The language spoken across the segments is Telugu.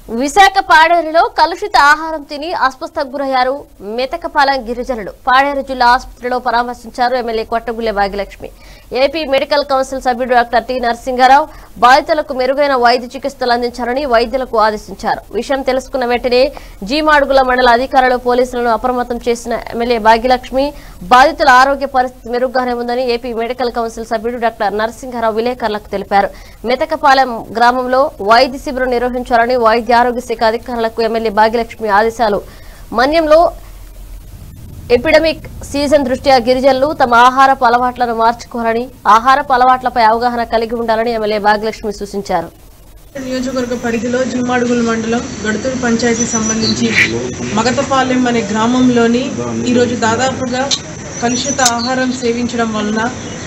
విశాఖ పాడేరులో కలుషిత ఆహారం తిని అస్వస్థకు గురయ్యారు మెతకపాలెం గిరిజనులు పాడేరు జిల్లా ఆసుపత్రిలో పరామర్శించారు MLA Kottagulle Bhagyalakshmi AP medical council సభ్యుడు డాక్టర్ టి నరసింహారావు బాధితులకు మెరుగైన వైద్య చికిత్సలు అందించాలని వైద్యులకు ఆదేశించారు విషయం తెలుసుకున్న వెంటనే జీమాడుగుల మండల అధికారులు పోలీసులను అప్రమత్తం చేసిన ఎమ్మెల్యే భాగ్యలక్ష్మి బాధితుల ఆరోగ్య పరిస్థితి మెరుగ్గానే ఉందని ఏపీ మెడికల్ కౌన్సిల్ సభ్యుడు డాక్టర్ నరసింహారావు విలేకరులకు తెలిపారు మెతకపాలెం గ్రామంలో వైద్య శిబిరం నిర్వహించాలని వైద్య ఆరోగ్య శాఖ అధికారులకు ఎమ్మెల్యే భాగ్యలక్ష్మి ఆదేశాలు మన్యంలో ఎపిడమిక్ సీజన్ దృష్ట్యా గిరిజనులు తమ ఆహారపు అలవాట్లను మార్చుకోవాలని ఆహారపు అలవాట్లపై అవగాహన కలిగి ఉండాలని ఎమ్మెల్యే భాగ్యలక్ష్మి సూచించారు నియోజకవర్గ పరిధిలో జిమ్మాడుగుల మండలం గడుతూరు పంచాయతీ సంబంధించి మగతపాలెం అనే గ్రామంలోని ఈరోజు దాదాపుగా కలుషిత ఆహారం సేవించడం వలన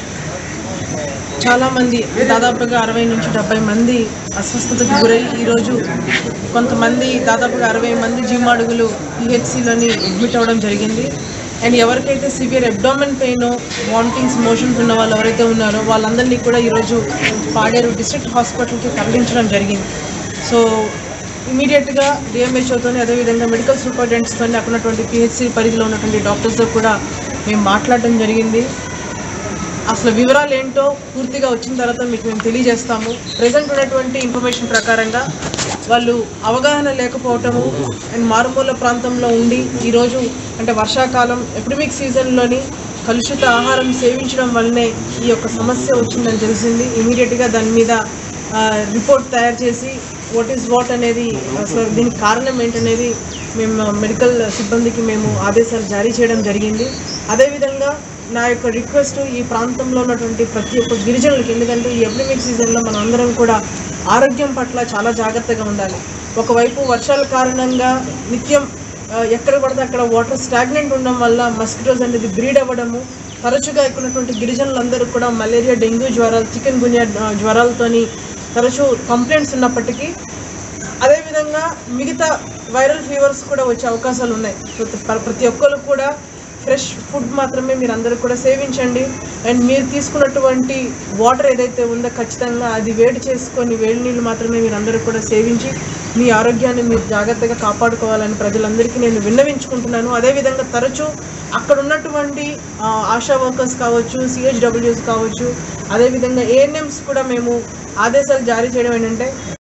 చాలామంది దాదాపుగా అరవై నుంచి డెబ్బై మంది అస్వస్థతకు గురై ఈరోజు కొంతమంది దాదాపుగా అరవై మంది జిమ్మాడుగులు పిహెచ్సిలోని అడ్మిట్ అవ్వడం జరిగింది అండ్ ఎవరికైతే severe abdomen pain vomitings motions ఉన్న వాళ్ళు ఎవరైతే ఉన్నారో వాళ్ళందరినీ కూడా ఈరోజు పాడేరు డిస్ట్రిక్ట్ హాస్పిటల్కి తరలించడం జరిగింది సో ఇమీడియట్గా డిఎంహెచ్ఓతో అదేవిధంగా మెడికల్ సూపరింటెండెంట్స్తో అక్కడ ఉన్నటువంటి పిహెచ్సి పరిధిలో ఉన్నటువంటి డాక్టర్స్తో కూడా మేము మాట్లాడడం జరిగింది అసలు వివరాలు ఏంటో పూర్తిగా వచ్చిన తర్వాత మీకు మేము తెలియజేస్తాము ప్రజెంట్ ఉన్నటువంటి ఇన్ఫర్మేషన్ ప్రకారంగా వాళ్ళు అవగాహన లేకపోవటము అండ్ మారుమూల ప్రాంతంలో ఉండి ఈరోజు అంటే వర్షాకాలం ఎపిడమిక్ సీజన్లోని కలుషిత ఆహారం సేవించడం వల్లనే ఈ యొక్క సమస్య వచ్చిందని తెలిసింది ఇమీడియట్గా దాని మీద రిపోర్ట్ తయారు చేసి వాట్ ఈస్ వాట్ అనేది అసలు దీనికి కారణం ఏంటనేది మేము మెడికల్ సిబ్బందికి మేము ఆదేశాలు జారీ చేయడం జరిగింది అదేవిధంగా నా యొక్క రిక్వెస్ట్ ఈ ప్రాంతంలో ఉన్నటువంటి ప్రతి ఒక్క గిరిజనులకి ఎందుకంటే ఈ ఎపిడమిక్ సీజన్లో మనం అందరం కూడా ఆరోగ్యం పట్ల చాలా జాగ్రత్తగా ఉండాలి ఒకవైపు వర్షాల కారణంగా నిత్యం ఆ, ఎక్కడ పడితే అక్కడ వాటర్ స్టాగ్నెంట్ ఉండడం వల్ల మస్కిటోస్ అనేది బ్రీడ్ అవ్వడము తరచుగా ఇక్కడ ఉన్నటువంటి గిరిజనులందరూ కూడా మలేరియా డెంగ్యూ జ్వరాలు చికెన్ గున్యా ఆ, జ్వరాలతోని తరచూ కంప్లైంట్స్ ఉన్నప్పటికీ అదేవిధంగా మిగతా వైరల్ ఫీవర్స్ కూడా వచ్చే అవకాశాలు ఉన్నాయి సో ప్ర- ప్రతి ఒక్కరు కూడా ఫ్రెష్ ఫుడ్ మాత్రమే మీరు అందరూ కూడా సేవించండి అండ్ మీరు తీసుకున్నటువంటి వాటర్ ఏదైతే ఉందో ఖచ్చితంగా అది వేడి చేసుకొని వేడి నీళ్ళు మాత్రమే మీరు అందరూ కూడా సేవించి మీ ఆరోగ్యాన్ని మీరు జాగ్రత్తగా కాపాడుకోవాలని ప్రజలందరికీ నేను విన్నవించుకుంటున్నాను అదేవిధంగా తరచూ అక్కడ ఉన్నటువంటి ఆ, ఆశా వర్కర్స్ కావచ్చు సిహెచ్డబ్ల్యూస్ కావచ్చు అదేవిధంగా ఏఎన్ఎంస్ కూడా మేము ఆదేశాలు జారీ చేయడం ఏంటంటే